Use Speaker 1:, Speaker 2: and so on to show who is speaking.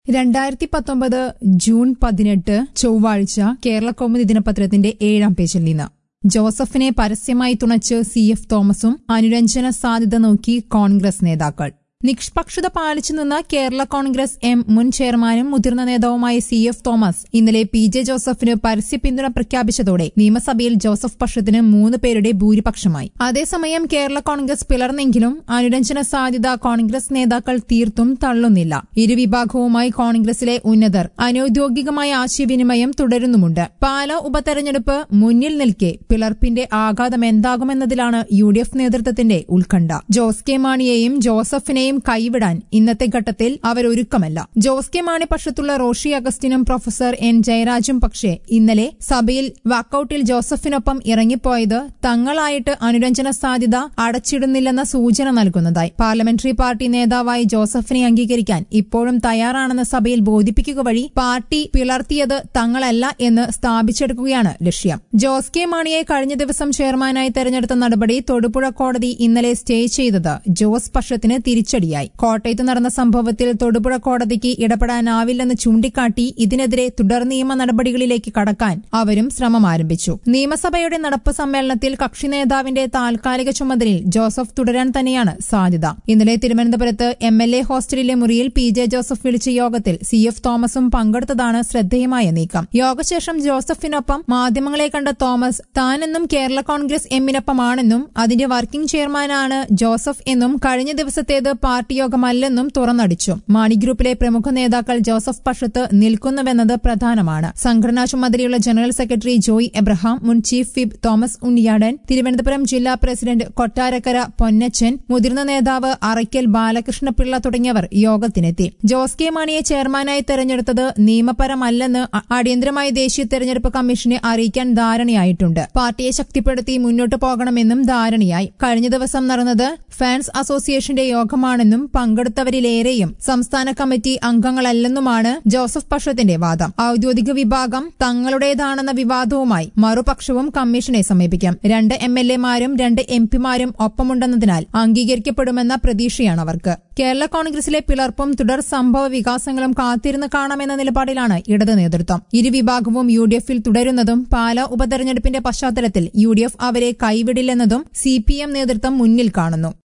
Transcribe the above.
Speaker 1: രണ്ടായിരത്തി പത്തൊമ്പത് ജൂൺ പതിനെട്ട് ചൊവ്വാഴ്ച കേരള കൗമുദി ദിനപത്രത്തിന്റെ ഏഴാം പേജിൽ നിന്ന് ജോസഫിനെ പരസ്യമായി തുണച്ച് സി എഫ് തോമസും അനുരഞ്ജന സാധ്യത നോക്കി കോൺഗ്രസ് നേതാക്കൾ നിഷ്പക്ഷത പാലിച്ചു നിന്ന കേരള കോൺഗ്രസ് എം മുൻ ചെയർമാനും മുതിർന്ന നേതാവുമായ സി എഫ് തോമസ് ഇന്നലെ പി ജെ ജോസഫിന് പരസ്യ പിന്തുണ പ്രഖ്യാപിച്ചതോടെ നിയമസഭയിൽ ജോസഫ് പക്ഷത്തിന് മൂന്ന് പേരുടെ ഭൂരിപക്ഷമായി അതേസമയം കേരള കോൺഗ്രസ് പിളർന്നെങ്കിലും അനുരഞ്ജന സാധ്യത കോൺഗ്രസ് നേതാക്കൾ തീർത്തും തള്ളുന്നില്ല ഇരുവിഭാഗവുമായി കോൺഗ്രസിലെ ഉന്നതർ അനൌദ്യോഗികമായ ആശയവിനിമയം തുടരുന്നുമുണ്ട് പാല ഉപതെരഞ്ഞെടുപ്പ് മുന്നിൽ നിൽക്കെ പിളർപ്പിന്റെ ആഘാതം എന്താകുമെന്നതിലാണ് യു ഡി എഫ് നേതൃത്വത്തിന്റെ ഉത്കണ്ഠ ജോസ് കെ മാണിയെയും ജോസഫിനെയും കൈവിടാൻ ഇന്നത്തെ ഘട്ടത്തിൽ അവരൊരുക്കമല്ല ജോസ് കെ മാണി പക്ഷത്തുള്ള റോഷി അഗസ്റ്റിനും പ്രൊഫസർ എൻ ജയരാജും പക്ഷേ ഇന്നലെ സഭയിൽ വാക്കൌട്ടിൽ ജോസഫിനൊപ്പം ഇറങ്ങിപ്പോയത് തങ്ങളായിട്ട് അനുരഞ്ജന സാധ്യത അടച്ചിടുന്നില്ലെന്ന സൂചന നൽകുന്നതായി പാർലമെന്ററി പാർട്ടി നേതാവായി ജോസഫിനെ അംഗീകരിക്കാൻ ഇപ്പോഴും തയ്യാറാണെന്ന് സഭയിൽ ബോധിപ്പിക്കുക വഴി പാർട്ടി പിളർത്തിയത് തങ്ങളല്ല എന്ന് സ്ഥാപിച്ചെടുക്കുകയാണ് ലക്ഷ്യം ജോസ് കെ മാണിയെ കഴിഞ്ഞ ദിവസം ചെയർമാനായി തെരഞ്ഞെടുത്ത നടപടി തൊടുപുഴ കോടതി ഇന്നലെ സ്റ്റേ ചെയ്തത് ജോസ് പക്ഷത്തിന് തിരിച്ചടിയായി കോട്ടയത്ത് നടന്ന സംഭവത്തിൽ തൊടുപുഴ കോടതിക്ക് ഇടപെടാനാവില്ലെന്ന് ചൂണ്ടിക്കാട്ടി ഇതിനെതിരെ തുടർ നിയമ നടപടികളിലേക്ക് കടക്കാൻ അവരും ശ്രമം ആരംഭിച്ചു നിയമസഭയുടെ നടപ്പ് സമ്മേളനത്തിൽ കക്ഷി നേതാവിന്റെ താൽക്കാലിക ചുമതലയിൽ ജോസഫ് തുടരാൻ തന്നെയാണ് സാധ്യത ഇന്നലെ തിരുവനന്തപുരത്ത് എം എൽ എ ഹോസ്റ്റലിലെ മുറിയിൽ പി ജെ ജോസഫ് വിളിച്ച യോഗത്തിൽ സി എഫ് തോമസും പങ്കെടുത്തതാണ് ശ്രദ്ധേയമായ നീക്കം യോഗശേഷം ജോസഫിനൊപ്പം മാധ്യമങ്ങളെ കണ്ട തോമസ് താനെന്നും കേരള കോൺഗ്രസ് എമ്മിനൊപ്പമാണെന്നും അതിന്റെ വർക്കിംഗ് ചെയർമാനാണ് ജോസഫ് എന്നും കഴിഞ്ഞ ദിവസത്തേത് പാർട്ടി യോഗമല്ലെന്നും തുറന്നടിച്ചു മാണി ഗ്രൂപ്പിലെ പ്രമുഖ നേതാക്കൾ ജോസഫ് പക്ഷത്ത് നിൽക്കുന്നുവെന്നത് പ്രധാനമാണ് സംഘടനാ ചുമതലയുള്ള ജനറൽ സെക്രട്ടറി ജോയ് എബ്രഹാം മുൻ ചീഫ് വിപ്പ് തോമസ് ഉണ്ണിയാടൻ തിരുവനന്തപുരം ജില്ലാ പ്രസിഡന്റ് കൊട്ടാരക്കര പൊന്നച്ചൻ മുതിർന്ന നേതാവ് അറയ്ക്കൽ ബാലകൃഷ്ണപിള്ള തുടങ്ങിയവർ യോഗത്തിനെത്തി ജോസ് കെ മാണിയെ ചെയർമാനായി തെരഞ്ഞെടുത്തത് നിയമപരമല്ലെന്ന് അ- അടിയന്തരമായി ദേശീയ തെരഞ്ഞെടുപ്പ് കമ്മീഷനെ അറിയിക്കാൻ ധാരണയായിട്ടുണ്ട് പാർട്ടിയെ ശക്തിപ്പെടുത്തി മുന്നോട്ടു പോകണമെന്നും ധാരണയായി കഴിഞ്ഞ ദിവസം നടന്നത് ഫാൻസ് അസോസിയേഷന്റെ യോഗമാണെന്നും പങ്കെടുത്തവരിലേറെയും സംസ്ഥാന കമ്മിറ്റി അംഗങ്ങളല്ലെന്നുമാണ് ജോസഫ് പക്ഷത്തിന്റെ വാദം ഔദ്യോഗിക വിഭാഗം തങ്ങളുടേതാണെന്ന വിവാദവുമായി മറുപക്ഷവും കമ്മീഷനെ സമീപിക്കും രണ്ട് എം എൽ എമാരും രണ്ട് എം പിമാരും ഒപ്പമുണ്ടെന്നതിനാൽ അംഗീകരിക്കപ്പെടുമെന്ന പ്രതീക്ഷയാണ് അവർക്ക് കേരള കോൺഗ്രസിലെ പിളർപ്പും തുടർ സംഭവ വികാസങ്ങളും കാത്തിരുന്ന് കാണാമെന്ന നിലപാടിലാണ് ഇടത് നേതൃത്വം ഇരുവിഭാഗവും യു ഡി എഫിൽ തുടരുന്നതും പാല ഉപതെരഞ്ഞെടുപ്പിന്റെ പശ്ചാത്തലത്തിൽ യു ഡി എഫ് അവരെ കൈവിടില്ലെന്നതും സി പി എം നേതൃത്വം മുന്നിൽ കാണുന്നു